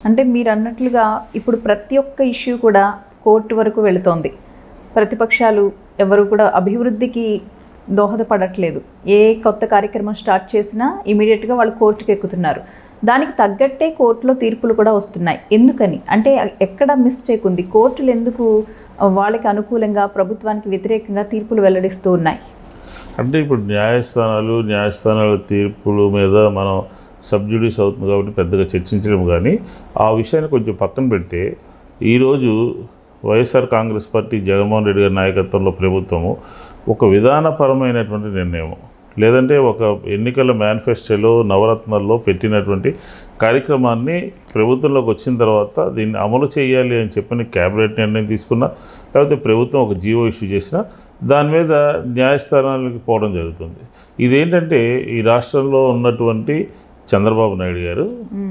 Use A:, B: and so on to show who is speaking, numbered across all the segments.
A: అంటే మీరు అన్నట్లుగా ఇప్పుడు ప్రతి ఒక్క ఇష్యూ కూడా కోర్టు వరకు వెళుతోంది ప్రతిపక్షాలు ఎవరు కూడా అభివృద్ధికి దోహదపడట్లేదు ఏ కొత్త కార్యక్రమం స్టార్ట్ చేసినా ఇమీడియట్గా వాళ్ళు కోర్టుకు ఎక్కుతున్నారు దానికి తగ్గట్టే కోర్టులో తీర్పులు కూడా వస్తున్నాయి ఎందుకని అంటే ఎక్కడ మిస్టేక్ ఉంది కోర్టులు ఎందుకు వాళ్ళకి అనుకూలంగా ప్రభుత్వానికి వ్యతిరేకంగా తీర్పులు వెల్లడిస్తూ ఉన్నాయి
B: అంటే ఇప్పుడు న్యాయస్థానాలు న్యాయస్థానాల తీర్పుల మీద మనం సబ్జుడీస్ అవుతుంది కాబట్టి పెద్దగా చర్చించలేము కానీ ఆ విషయాన్ని కొంచెం పక్కన పెడితే ఈరోజు వైఎస్ఆర్ కాంగ్రెస్ పార్టీ జగన్మోహన్ రెడ్డి గారి నాయకత్వంలో ప్రభుత్వము ఒక విధానపరమైనటువంటి నిర్ణయం లేదంటే ఒక ఎన్నికల మేనిఫెస్టోలో నవరత్నాల్లో పెట్టినటువంటి కార్యక్రమాన్ని ప్రభుత్వంలోకి వచ్చిన తర్వాత దీన్ని అమలు చేయాలి అని చెప్పని క్యాబినెట్ నిర్ణయం తీసుకున్నా లేకపోతే ప్రభుత్వం ఒక జీవో ఇష్యూ చేసినా దాని మీద న్యాయస్థానాలకు పోవడం జరుగుతుంది ఇదేంటంటే ఈ రాష్ట్రంలో ఉన్నటువంటి చంద్రబాబు నాయుడు గారు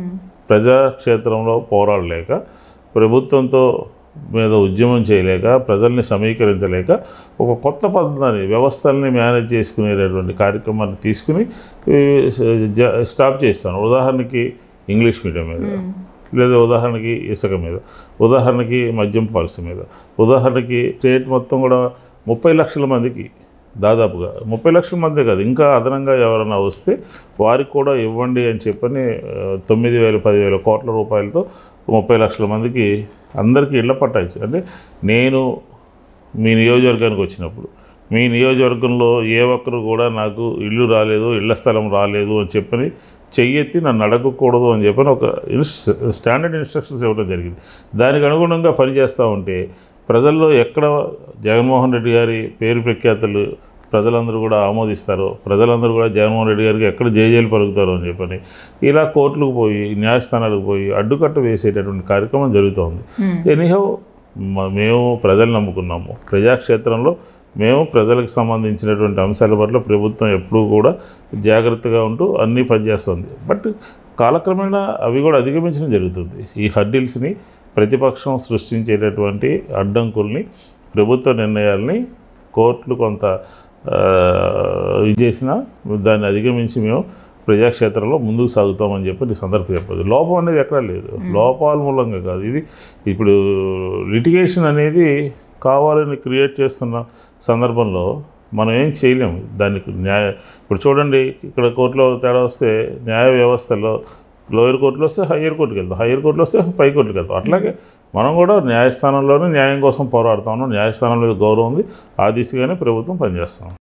B: ప్రజాక్షేత్రంలో పోరాడలేక ప్రభుత్వంతో మీద ఉద్యమం చేయలేక ప్రజల్ని సమీకరించలేక ఒక కొత్త పద్ధతిని వ్యవస్థల్ని మేనేజ్ చేసుకునేటటువంటి కార్యక్రమాన్ని తీసుకుని ఈ, జ- స్టాప్ చేస్తాను ఉదాహరణకి ఇంగ్లీష్ మీడియం మీద లేదా ఉదాహరణకి ఇసుక మీద ఉదాహరణకి మద్యం పాలసీ మీద ఉదాహరణకి స్టేట్ మొత్తం కూడా ముప్పై లక్షల మందికి దాదాపుగా ముప్పై లక్షల మంది కాదు ఇంకా అదనంగా ఎవరైనా వస్తే వారికి కూడా ఇవ్వండి అని చెప్పని ఆ, తొమ్మిది వేల పదివేల కోట్ల రూపాయలతో ముప్పై లక్షల మందికి అందరికీ ఇళ్ల పట్టాయిచ్చు అంటే నేను మీ నియోజకవర్గానికి వచ్చినప్పుడు మీ నియోజకవర్గంలో ఏ ఒక్కరు కూడా నాకు ఇల్లు రాలేదు ఇళ్ల స్థలం రాలేదు అని చెప్పని చెయ్యెత్తి నన్ను అడగకూడదు అని చెప్పని ఒక ఇన్స్ స్టాండర్డ్ ఇన్స్ట్రక్షన్స్ ఇవ్వడం జరిగింది దానికి అనుగుణంగా పనిచేస్తూ ఉంటే ప్రజల్లో ఎక్కడ జగన్మోహన్ రెడ్డి గారి పేరు ప్రఖ్యాతులు ప్రజలందరూ కూడా ఆమోదిస్తారో ప్రజలందరూ కూడా జగన్మోహన్ రెడ్డి గారికి ఎక్కడ జేజేలు పలుకుతారో అని చెప్పని ఇలా కోర్టులకు పోయి న్యాయస్థానాలకు పోయి అడ్డుకట్ట వేసేటటువంటి కార్యక్రమం జరుగుతోంది ఎనీహౌ మ- మేము ప్రజలు నమ్ముకున్నాము ప్రజాక్షేత్రంలో మేము ప్రజలకు సంబంధించినటువంటి అంశాల పట్ల ప్రభుత్వం ఎప్పుడూ కూడా జాగ్రత్తగా ఉంటూ అన్నీ పనిచేస్తుంది బట్ కాలక్రమేణా అవి కూడా అధిగమించడం జరుగుతుంది ఈ హడ్డిల్స్ని ప్రతిపక్షం సృష్టించేటటువంటి అడ్డంకుల్ని ప్రభుత్వ నిర్ణయాల్ని కోర్టులు కొంత ఆ, ఇది చేసినా దాన్ని అధిగమించి మేము ప్రజాక్షేత్రంలో ముందుకు సాగుతామని చెప్పి ఈ సందర్భం చెప్పదు లోపం అనేది ఎక్కడా లేదు లోపాల మూలంగా కాదు ఇది ఇప్పుడు లిటిగేషన్ అనేది కావాలని క్రియేట్ చేస్తున్న సందర్భంలో మనం ఏం చేయలేము దానికి న్యాయ ఇప్పుడు చూడండి ఇక్కడ కోర్టులో తేడా వస్తే న్యాయ వ్యవస్థలో లోయర్ కోర్టులో వస్తే హయ్యర్ కోర్టుకి వెళ్తాం హయ్యర్ కోర్టులో వస్తే పై కోర్టుకి వెళ్తాం అట్లాగే మనం కూడా న్యాయస్థానంలోనే న్యాయం కోసం పోరాడుతా ఉన్నాం న్యాయస్థానం మీద గౌరవం ఉంది ఆ దిశగానే ప్రభుత్వం పనిచేస్తాం